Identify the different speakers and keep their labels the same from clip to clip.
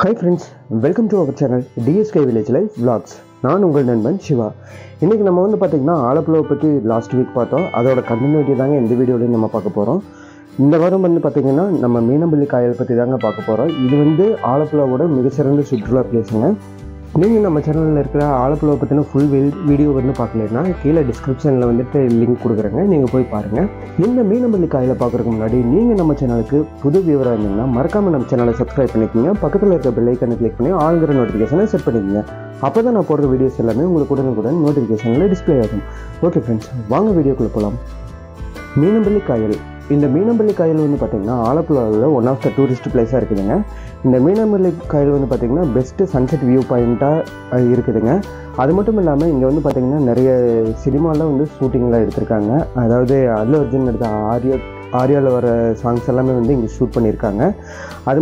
Speaker 1: hi friends welcome to our channel DSK village life vlogs நான் உங்கள் நண்பன் சிவா இன்றைக்கி நம்ம வந்து பார்த்திங்கன்னா ஆலப்புழாவை பற்றி லாஸ்ட் வீக் பார்த்தோம் அதோட கண்டினியூட்டி தாங்க இந்த வீடியோலையும் நம்ம பார்க்க போகிறோம் இந்த வாரம் வந்து பார்த்திங்கன்னா நம்ம மீனம்பள்ளி காயல் பற்றி தாங்க பார்க்க போகிறோம் இது வந்து ஆலப்புழாவோட மிகச்சிறந்த சுற்றுலா பிளேஸுங்க நீங்கள் நம்ம சேனலில் இருக்கிற ஆலப்புழாவை பற்றின ஃபுல் வீடியோ வந்து பார்க்கலன்னா கீழே டிஸ்கிரிப்ஷனில் வந்துட்டு லிங்க் கொடுக்குறேங்க நீங்கள் போய் பாருங்கள் இந்த மீனம்பள்ளி காயில் பார்க்குறதுக்கு முன்னாடி நீங்கள் நம்ம சேனலுக்கு புது வியூவராக இருந்தீங்கன்னா மறக்காமல் நம்ம சேனலை சப்ஸ்கிரைப் பண்ணிக்கோங்க பக்கத்தில் இருக்க பெல் ஐக்கனை கிளிக் பண்ணி ஆளுங்கிற நோட்டிஃபிகேஷனை செட் பண்ணிக்கோங்க அப்போ தான் நான் போடுற வீடியோஸ் எல்லாமே உங்களுக்கு உடனுக்குடன் நோட்டிஃபிகேஷனில் டிஸ்ப்ளே ஆகும் ஓகே ஃப்ரெண்ட்ஸ் வாங்க வீடியோக்குள்ளே போகலாம் மீனம்பள்ளி காயல் இந்த மீனம்பள்ளி காயல் வந்து பார்த்திங்கன்னா ஆலப்புழாவில் ஒன் ஆஃப் த டூரிஸ்ட் பிளேஸாக இருக்குதுங்க இந்த மீனம்பள்ளி காயல் வந்து பார்த்திங்கன்னா பெஸ்ட்டு சன்செட் வியூ பாயிண்ட்டாக இருக்குதுங்க அது மட்டும் இல்லாமல் இங்கே வந்து பார்த்திங்கன்னா நிறைய சினிமாவில் வந்து ஷூட்டிங்லாம் எடுத்திருக்காங்க அதாவது அல்லு அர்ஜுன் எடுத்த ஆர்யா ஆர்யாவில் வர சாங்ஸ் எல்லாமே வந்து இங்கே ஷூட் பண்ணியிருக்காங்க அது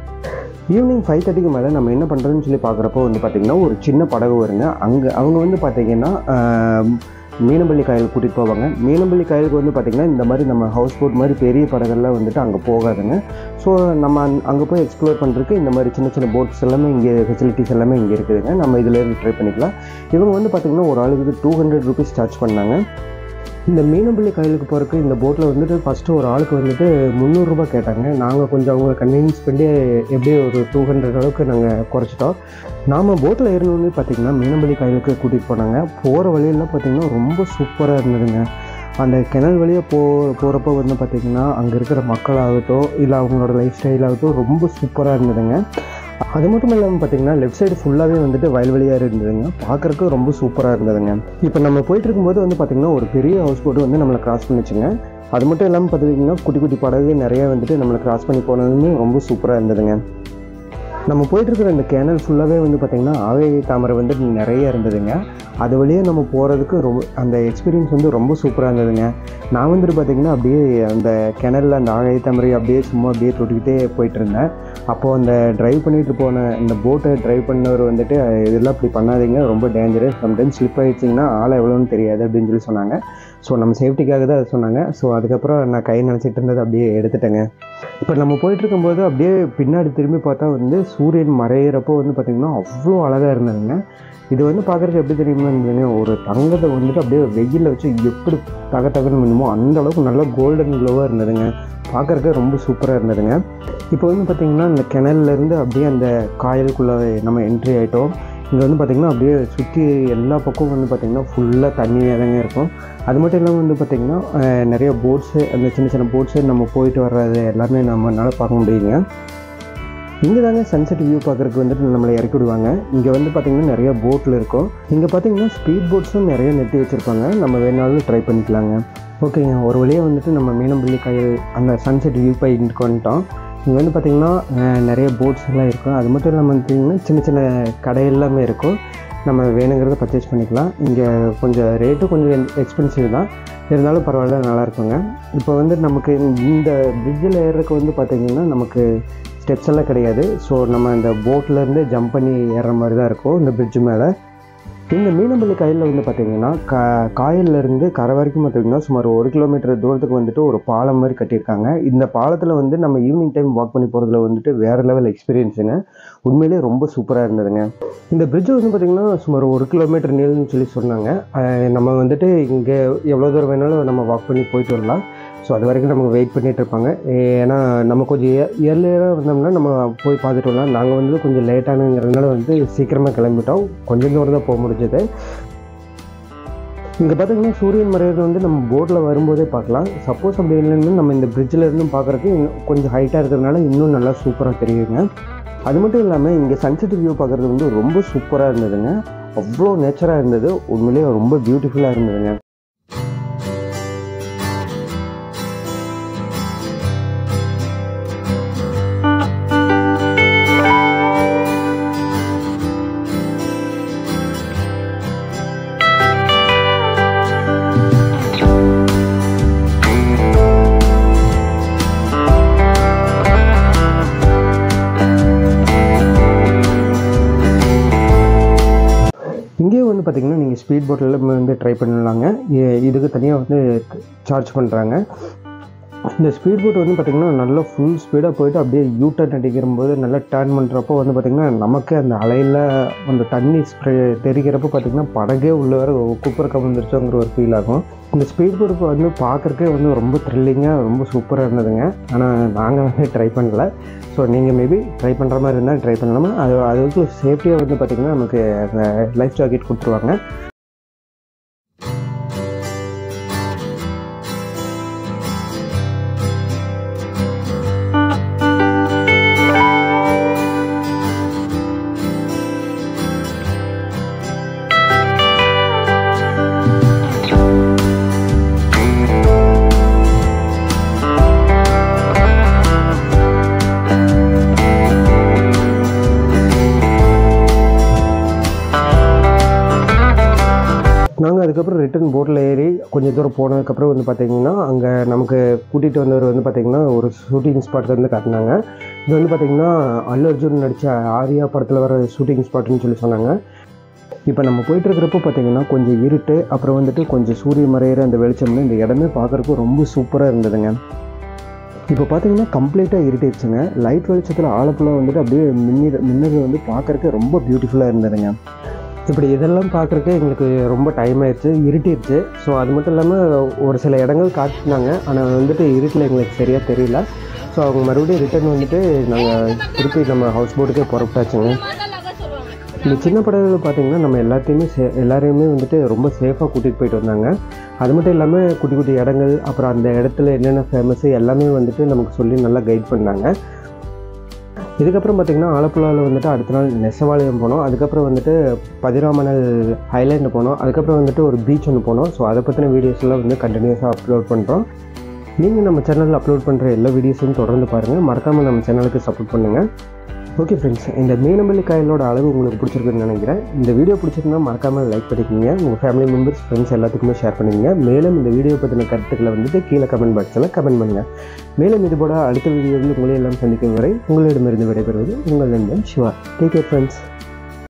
Speaker 1: ஈவினிங் ஃபைவ் தேர்ட்டிக்கு மேலே நம்ம என்ன பண்ணுறதுன்னு சொல்லி பார்க்குறப்போ வந்து பார்த்திங்கன்னா ஒரு சின்ன படகு வருங்க அங்கே அவங்க வந்து பார்த்திங்கன்னா ஆஹ், மீனம்பள்ளி காயல் கூட்டிகிட்டு போவாங்க மீனம்பள்ளி காயலுக்கு வந்து பார்த்திங்கன்னா இந்த மாதிரி நம்ம ஹவுஸ் போட் மாதிரி பெரிய படகெல்லாம் வந்துட்டு அங்கே போகாதுங்க ஸோ நம்ம அங்கே போய் எக்ஸ்ப்ளோர் பண்ணுறதுக்கு இந்த மாதிரி சின்ன சின்ன போட்ஸ் எல்லாமே இங்கே ஃபெசிலிட்டிஸ் எல்லாமே இங்கே இருக்குதுங்க நம்ம இதில் ட்ரை பண்ணிக்கலாம் இவங்க வந்து பார்த்திங்கன்னா ஒரு ஆளுக்கு டூ ஹண்ட்ரட் ருபீஸ் சார்ஜ் பண்ணாங்க இந்த மீனம்பள்ளி காயலுக்கு போகிறதுக்கு இந்த போட்டில் வந்துட்டு ஃபஸ்ட்டு ஒரு ஆளுக்கு வந்துட்டு முந்நூறுரூபா கேட்டாங்க நாங்கள் கொஞ்சம் அவங்க கன்வீனியன்ஸ் பண்ணி எப்படியும் ஒரு டூ ஹண்ட்ரட் அளவுக்கு நாங்கள் குறைச்சிட்டோம் நாம் போட்டில் ஏறணுன்னு பார்த்தீங்கன்னா மீனம்பள்ளி காயலுக்கு கூட்டிகிட்டு போனாங்க போகிற வழியெல்லாம் பார்த்தீங்கன்னா ரொம்ப சூப்பராக இருந்ததுங்க அந்த கிணல் வழியாக போ போகிறப்போ வந்து பார்த்திங்கன்னா அங்கே இருக்கிற மக்களாகட்டும் இல்லை அவங்களோட லைஃப் ஸ்டைல் ஆகட்டும் ரொம்ப சூப்பராக இருந்ததுங்க அது மட்டும் இல்லாமல் பார்த்தீங்கன்னா லெஃப்ட் சைடு ஃபுல்லாகவே வந்துட்டு வயல்வெளியாக இருந்ததுங்க பார்க்குறக்கு ரொம்ப சூப்பராக இருந்ததுங்க இப்போ நம்ம போயிட்டு இருக்கும்போது வந்து பார்த்திங்கன்னா ஒரு பெரிய ஹவுஸ் போட்டு வந்து நம்மளை கிராஸ் பண்ணிச்சுங்க அது மட்டும் இல்லாமல் பார்த்திங்கன்னா குட்டி குட்டி படகு நிறைய வந்துட்டு நம்மளை கிராஸ் பண்ணி போனதுமே ரொம்ப சூப்பராக இருந்ததுங்க நம்ம போயிட்டு இருக்கிற இந்த கேனல் ஃபுல்லாகவே வந்து பார்த்திங்கன்னா ஆவை தாமரை வந்து நிறைய இருந்ததுங்க அது வழியாக நம்ம போகிறதுக்கு ரொம்ப அந்த எக்ஸ்பீரியன்ஸ் வந்து ரொம்ப சூப்பராக இருந்ததுங்க நான் வந்துட்டு பார்த்திங்கன்னா அப்படியே அந்த கிணறுல அந்த ஆகாய தாமரை அப்படியே சும்மா அப்படியே தொட்டுக்கிட்டே போயிட்டு இருந்தேன் அப்போது அந்த டிரைவ் பண்ணிட்டு போன இந்த போட்டை டிரைவ் பண்ணவர் வந்துட்டு இதெல்லாம் இப்படி பண்ணாதீங்க ரொம்ப டேஞ்சரஸ் சம்டைம்ஸ் ஸ்லிப் ஆகிடுச்சிங்கன்னா ஆளை எவ்வளோன்னு தெரியாது அப்படின்னு சொல்லி சொன்னாங்க ஸோ நம்ம சேஃப்டிக்காக தான் அதை சொன்னாங்க ஸோ அதுக்கப்புறம் நான் கை நினச்சிட்டு இருந்தது அப்படியே எடுத்துட்டேங்க இப்போ நம்ம போயிட்டு இருக்கும்போது அப்படியே பின்னாடி திரும்பி பார்த்தா வந்து சூரியன் மறையிறப்போ வந்து பார்த்திங்கன்னா அவ்வளோ அழகாக இருந்ததுங்க இது வந்து பார்க்குறதுக்கு எப்படி தெரியுமா இருந்ததுங்க ஒரு தங்கத்தை வந்துட்டு அப்படியே வெயிலில் வச்சு எப்படி தக தகன்னு பண்ணுமோ அந்த அளவுக்கு நல்லா கோல்டன் க்ளோவாக இருந்ததுங்க பார்க்குறக்கு ரொம்ப சூப்பராக இருந்ததுங்க இப்போ வந்து பார்த்திங்கன்னா இந்த கிணல்லேருந்து அப்படியே அந்த காயலுக்குள்ளே நம்ம என்ட்ரி ஆகிட்டோம் இங்கே வந்து பார்த்திங்கன்னா அப்படியே சுற்றி எல்லா பக்கமும் வந்து பார்த்திங்கன்னா ஃபுல்லாக தண்ணியாக தாங்க இருக்கும் அது மட்டும் இல்லாமல் வந்து பார்த்திங்கன்னா அஹ், நிறைய போட்ஸு அந்த சின்ன சின்ன போட்ஸு நம்ம போயிட்டு வர்றது எல்லாமே நம்மளால பார்க்க முடியுங்க இங்கே தாங்க சன்செட் வியூ பார்க்குறதுக்கு வந்துட்டு நம்மளை இறக்கி விடுவாங்க இங்கே வந்து பார்த்திங்கன்னா நிறைய போட்டில் இருக்கும் இங்கே பார்த்தீங்கன்னா ஸ்பீட் போட்ஸும் நிறைய நெட்டி வச்சுருப்பாங்க நம்ம வேணாலும் ட்ரை பண்ணிக்கலாங்க ஓகேங்க ஒரு வழியாக வந்துட்டு நம்ம மீனம்பள்ளி காயல் அந்த சன்செட் வியூ பாயிண்ட்க்கு வந்துட்டோம் இங்கே வந்து பார்த்திங்கன்னா அஹ், நிறைய போட்ஸ் எல்லாம் இருக்கும் அது மட்டும் இல்லாமல் பார்த்திங்கன்னா சின்ன சின்ன கடை எல்லாமே இருக்கும் நம்ம வேணுங்கிறத பர்ச்சேஸ் பண்ணிக்கலாம் இங்கே கொஞ்சம் ரேட்டு கொஞ்சம் எக்ஸ்பென்சிவ் தான் இருந்தாலும் பரவாயில்ல நல்லா இருக்குங்க இப்போ வந்து நமக்கு இந்த பிரிட்ஜில் ஏறுறதுக்கு வந்து பார்த்திங்கன்னா நமக்கு ஸ்டெப்ஸ் எல்லாம் கிடையாது ஸோ நம்ம இந்த போட்லேருந்து ஜம்ப் பண்ணி ஏறுற மாதிரி தான் இருக்கும் இந்த பிரிட்ஜ் மேலே இந்த மீனம்பள்ளி காயலில் வந்து பார்த்திங்கன்னா கா காயல்லேருந்து கரை வரைக்கும் பார்த்திங்கன்னா சுமார் ஒரு கிலோமீட்டர் தூரத்துக்கு வந்துட்டு ஒரு பாலம் மாதிரி கட்டியிருக்காங்க இந்த பாலத்தில் வந்து நம்ம ஈவினிங் டைம் வாக் பண்ணி போகிறதுல வந்துட்டு வேறு லெவல் எக்ஸ்பீரியன்ஸுங்க உண்மையிலேயே ரொம்ப சூப்பராக இருந்ததுங்க இந்த பிரிட்ஜ் வந்து பார்த்திங்கன்னா சுமார் ஒரு கிலோமீட்டர் நீளம்னு சொல்லி சொன்னாங்க அஹ் நம்ம வந்துட்டு இங்கே எவ்வளோ தூரம் வேணாலும் நம்ம வாக் பண்ணி போயிட்டு வரலாம் ஸோ அது வரைக்கும் நமக்கு வெயிட் பண்ணிட்டு இருப்பாங்க ஏன்னா நம்ம கொஞ்சம் இயர்லியராக வந்தோம்னா நம்ம போய் பார்த்துட்டு வரலாம் நாங்கள் வந்து கொஞ்சம் லேட்டானுங்கிறதுனால வந்து சீக்கிரமாக கிளம்பிட்டோம் கொஞ்சம் தூரம் தான் போக முடிஞ்சது இங்கே பார்த்தீங்கன்னா சூரியன் மறையிறது வந்து நம்ம போட்டில் வரும்போதே பார்க்கலாம் சப்போஸ் அப்படி இல்லைன்னு நம்ம இந்த பிரிட்ஜில் இருந்தும் பார்க்குறதுக்கு இன்னும் கொஞ்சம் ஹைட்டாக இருக்கிறதுனால இன்னும் நல்லா சூப்பராக தெரியுங்க அது மட்டும் இல்லாமல் இங்கே சன்செட் வியூ பார்க்குறது வந்து ரொம்ப சூப்பராக இருந்ததுங்க அவ்வளோ நேச்சராக இருந்தது உண்மையிலேயே ரொம்ப பியூட்டிஃபுல்லாக இருந்ததுங்க இங்கேயும் வந்து பார்த்திங்கன்னா நீங்கள் ஸ்பீட் போட்டில் வந்து ட்ரை பண்ணலாங்க இ- இதுக்கு தனியாக வந்து சார்ஜ் பண்ணுறாங்க இந்த ஸ்பீட் போட் வந்து பார்த்திங்கன்னா நல்லா ஃபுல் ஸ்பீடாக போயிட்டு அப்படியே யூ டர்ன் அடிக்கிற போது நல்லா டர்ன் பண்ணுறப்போ வந்து பார்த்திங்கன்னா நமக்கே அந்த அலையில் அந்த தண்ணி ஸ்ப்ரே தெரிகிறப்போ பார்த்திங்கன்னா படகே உள்ள வர குப்பரை கவிழ்ந்துருச்சோங்கிற ஒரு ஃபீல் ஆகும் இந்த ஸ்பீட் போட் வந்து பார்க்குறக்கே வந்து ரொம்ப த்ரில்லிங்காக ரொம்ப சூப்பராக இருந்ததுங்க ஆனால் நாங்கள் வந்து ட்ரை பண்ணல ஸோ நீங்கள் மேபி ட்ரை பண்ணுற மாதிரி இருந்தால் ட்ரை பண்ணலாமா அது அதுக்கு சேஃப்டியாக வந்து பார்த்திங்கன்னா நமக்கு அந்த லைஃப் ஜாக்கெட் கொடுத்துருவாங்க நாங்கள் அதுக்கப்புறம் ரிட்டர்ன் போட்டில் ஏறி கொஞ்சம் தூரம் போனதுக்கப்புறம் வந்து பார்த்திங்கன்னா அங்கே நமக்கு கூட்டிகிட்டு வந்தவர் வந்து பார்த்திங்கன்னா ஒரு ஷூட்டிங் ஸ்பாட் வந்து காட்டினாங்க இது வந்து பார்த்திங்கன்னா அல்லு அர்ஜுன் நடித்த ஆரியா படத்தில் வர ஷூட்டிங் ஸ்பாட்னு சொல்லி சொன்னாங்க இப்போ நம்ம போயிட்டு இருக்கிறப்போ பார்த்தீங்கன்னா கொஞ்சம் இருட்டு அப்புறம் வந்துட்டு கொஞ்சம் சூரிய மறையிற அந்த வெளிச்சம்னு இந்த இடமே பார்க்குறப்போ ரொம்ப சூப்பராக இருந்ததுங்க இப்போ பார்த்தீங்கன்னா கம்ப்ளீட்டாக இருட்டிடுச்சுங்க லைட் வெளிச்சத்தில் ஆலப்புழா வந்துட்டு அப்படியே மின்னி மின்னது வந்து பார்க்குறக்கு ரொம்ப பியூட்டிஃபுல்லாக இருந்ததுங்க இப்படி இதெல்லாம் பார்க்குறக்கே எங்களுக்கு ரொம்ப டைம் ஆயிடுச்சு இருட்டிடுச்சு ஸோ அது மட்டும் இல்லாமல் ஒரு சில இடங்கள் காட்டினாங்க ஆனால் வந்துட்டு இருட்டில் எங்களுக்கு சரியாக தெரியல ஸோ அவங்க மறுபடியும் ரிட்டர்ன் வந்துட்டு நாங்கள் திருப்பி நம்ம ஹவுஸ் போட்டுக்கே புறப்பட்டாச்சுங்க இந்த சின்ன படகுகள் பார்த்தீங்கன்னா நம்ம எல்லாத்தையுமே சே எல்லாரையுமே வந்துட்டு ரொம்ப சேஃபாக கூட்டிகிட்டு போயிட்டு வந்தாங்க அது மட்டும் இல்லாமல் குட்டி குட்டி இடங்கள் அப்புறம் அந்த இடத்துல என்னென்ன ஃபேமஸ் எல்லாமே வந்துட்டு நமக்கு சொல்லி நல்லா கைட் பண்ணாங்க இதுக்கப்புறம் பார்த்திங்கன்னா ஆலப்புழாவில் வந்துட்டு அடுத்த நாள் நெசவாலயம் போனோம் அதுக்கப்புறம் வந்துட்டு பதிராமணல் ஹைலேண்டு போனோம் அதுக்கப்புறம் வந்துட்டு ஒரு பீச் ஒன்று போனோம் ஸோ அதை பற்றின வீடியோஸ்லாம் வந்து கண்டினியூஸாக அப்லோட் பண்ணுறோம் நீங்கள் நம்ம சேனலில் அப்லோட் பண்ணுற எல்லா வீடியோஸையும் தொடர்ந்து பாருங்கள் மறக்காமல் நம்ம சேனலுக்கு சப்போர்ட் பண்ணுங்கள் ஓகே ஃப்ரெண்ட்ஸ் இந்த மீனம்பள்ளி காயலோட அளவு உங்களுக்கு பிடிச்சிருக்குன்னு நினைக்கிறேன் இந்த வீடியோ பிடிச்சிருந்தா மறக்காமல் லைக் பண்ணிக்கிங்க உங்கள் ஃபேமிலி மெம்பர்ஸ் ஃப்ரெண்ட்ஸ் எல்லாத்துக்குமே ஷேர் பண்ணிக்கங்க மேலும் இந்த வீடியோ பற்றின கருத்துக்களை வந்துட்டு கீழே கமெண்ட் பாக்ஸில் கமெண்ட் பண்ணுங்கள் மேலும் இது போல அடுத்த வீடியோவில் உங்களை எல்லாம் சந்திக்கும் வரை உங்களிடமிருந்து விடைபெறுவது உங்கள் நண்பன் சிவா டேக் கேர் ஃப்ரெண்ட்ஸ்